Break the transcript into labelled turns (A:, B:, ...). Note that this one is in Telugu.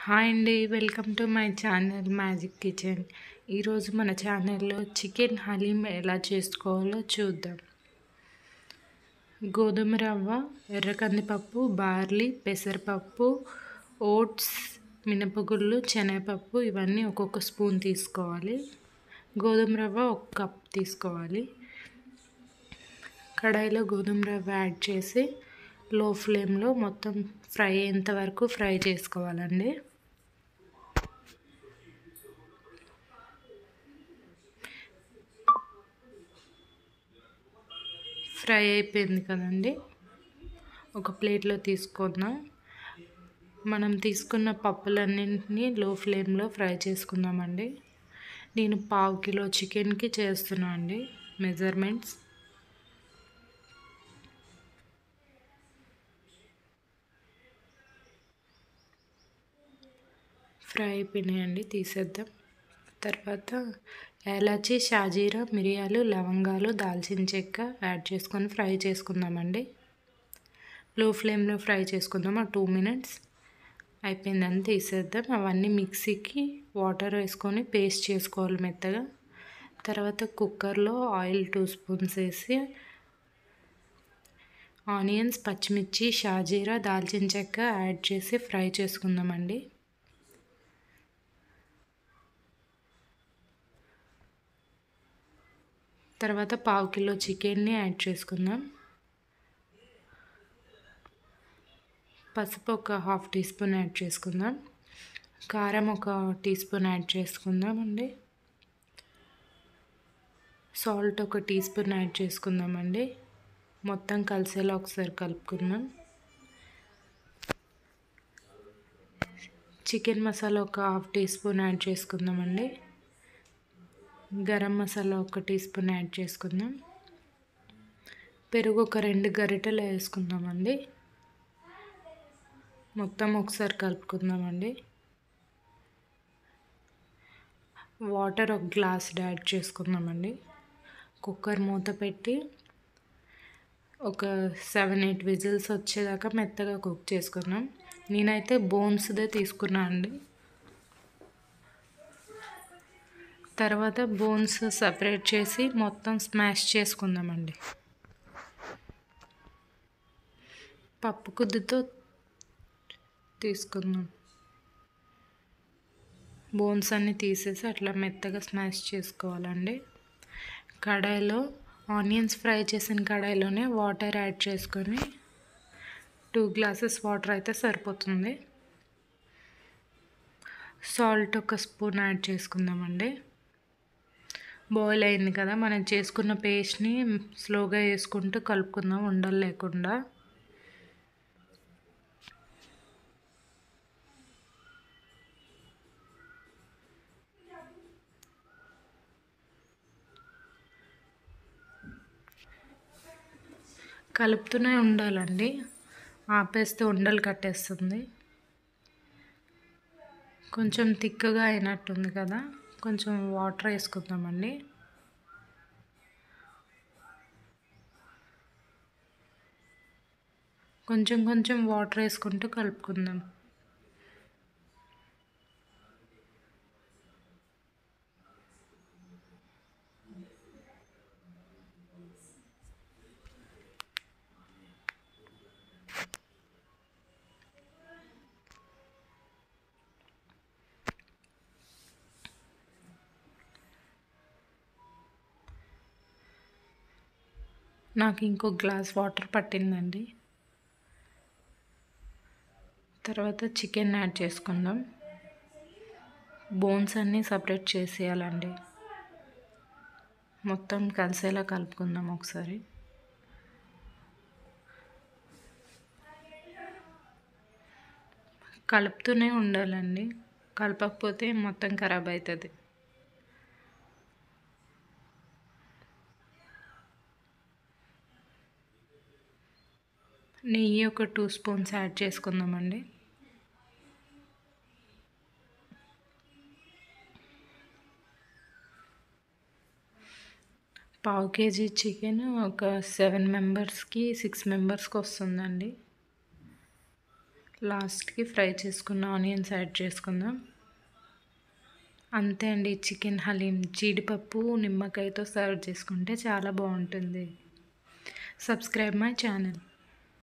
A: హాయ్ అండి welcome to my channel magic kitchen ఈరోజు మన ఛానల్లో చికెన్ హలీం ఎలా చేసుకోవాలో చూద్దాం గోధుమ రవ్వ ఎర్ర కందిపప్పు బార్లీ పెసరపప్పు ఓట్స్ మినపగుళ్ళు శనగపప్పు ఇవన్నీ ఒక్కొక్క స్పూన్ తీసుకోవాలి గోధుమ రవ్వ ఒక కప్ తీసుకోవాలి కడాయిలో గోధుమ రవ్వ యాడ్ చేసి లో ఫ్లేమ్లో మొత్తం ఫ్రై అయ్యేంత వరకు ఫ్రై చేసుకోవాలండి ఫ్రై అయిపోయింది కదండి ఒక ప్లేట్లో తీసుకుందాం మనం తీసుకున్న పప్పులన్నింటినీ లో ఫ్లేమ్లో ఫ్రై చేసుకుందామండి నేను పావు కిలో చికెన్కి చేస్తున్నాను అండి మెజర్మెంట్స్ ఫ్రై అయిపోయినాయండి తీసేద్దాం తర్వాత ఏలాచి షాజీరా మిరియాలు లవంగాలు దాల్చిన చెక్క యాడ్ చేసుకొని ఫ్రై చేసుకుందామండి లో ఫ్లేమ్లో ఫ్రై చేసుకుందాం ఆ టూ మినిట్స్ అయిపోయిందని తీసేద్దాం అవన్నీ మిక్సీకి వాటర్ వేసుకొని పేస్ట్ చేసుకోవాలి మెత్తగా తర్వాత కుక్కర్లో ఆయిల్ టూ స్పూన్స్ వేసి ఆనియన్స్ పచ్చిమిర్చి షాజీరా దాల్చిన చెక్క యాడ్ చేసి ఫ్రై చేసుకుందామండి తర్వాత పావు కిలో చికెన్ని యాడ్ చేసుకుందాం పసుపు ఒక హాఫ్ టీ స్పూన్ యాడ్ చేసుకుందాం కారం ఒక టీ స్పూన్ యాడ్ చేసుకుందాం అండి సాల్ట్ ఒక టీ స్పూన్ యాడ్ చేసుకుందామండి మొత్తం కలిసేలా ఒకసారి కలుపుకుందాం చికెన్ మసాలా ఒక హాఫ్ టీ స్పూన్ యాడ్ చేసుకుందామండి గరం మసాలా ఒక టీ స్పూన్ యాడ్ చేసుకుందాం పెరుగు ఒక రెండు గరిటెలు వేసుకుందామండి మొత్తం ఒకసారి కలుపుకుందామండి వాటర్ ఒక గ్లాస్ యాడ్ చేసుకుందామండి కుక్కర్ మూత పెట్టి ఒక సెవెన్ ఎయిట్ విజిల్స్ వచ్చేదాకా మెత్తగా కుక్ చేసుకుందాం నేనైతే బోన్స్దే తీసుకున్నా అండి తర్వాత బోన్స్ సపరేట్ చేసి మొత్తం స్మాష్ చేసుకుందామండి పప్పు కుద్దుతో తీసుకుందాం బోన్స్ అన్నీ తీసేసి అట్లా మెత్తగా స్మాష్ చేసుకోవాలండి కడాయిలో ఆనియన్స్ ఫ్రై చేసిన కడాయిలోనే వాటర్ యాడ్ చేసుకొని టూ గ్లాసెస్ వాటర్ అయితే సరిపోతుంది సాల్ట్ ఒక స్పూన్ యాడ్ చేసుకుందామండి బాయిల్ అయింది కదా మనం చేసుకున్న పేస్ట్ని స్లోగా వేసుకుంటూ కలుపుకుందాం ఉండలు లేకుండా కలుపుతూనే ఉండాలండి ఆపేస్తే ఉండలు కట్టేస్తుంది కొంచెం థిక్గా అయినట్టుంది కదా కొంచెం వాటర్ వేసుకుందామండి కొంచెం కొంచెం వాటర్ వేసుకుంటూ కలుపుకుందాం నాకు ఇంకో గ్లాస్ వాటర్ పట్టిందండి తర్వాత చికెన్ యాడ్ చేసుకుందాం బోన్స్ అన్నీ సపరేట్ చేసేయాలండి మొత్తం కలిసేలా కలుపుకుందాం ఒకసారి కలుపుతూనే ఉండాలండి కలపకపోతే మొత్తం ఖరాబ్ అవుతుంది నెయ్యి ఒక టూ స్పూన్స్ యాడ్ చేసుకుందామండి పావు కేజీ చికెన్ ఒక సెవెన్ మెంబర్స్కి సిక్స్ మెంబర్స్కి వస్తుందండి లాస్ట్కి ఫ్రై చేసుకున్న ఆనియన్స్ యాడ్ చేసుకుందాం అంతే అండి చికెన్ హలీం జీడిపప్పు నిమ్మకాయతో సర్వ్ చేసుకుంటే చాలా బాగుంటుంది సబ్స్క్రైబ్ మై ఛానల్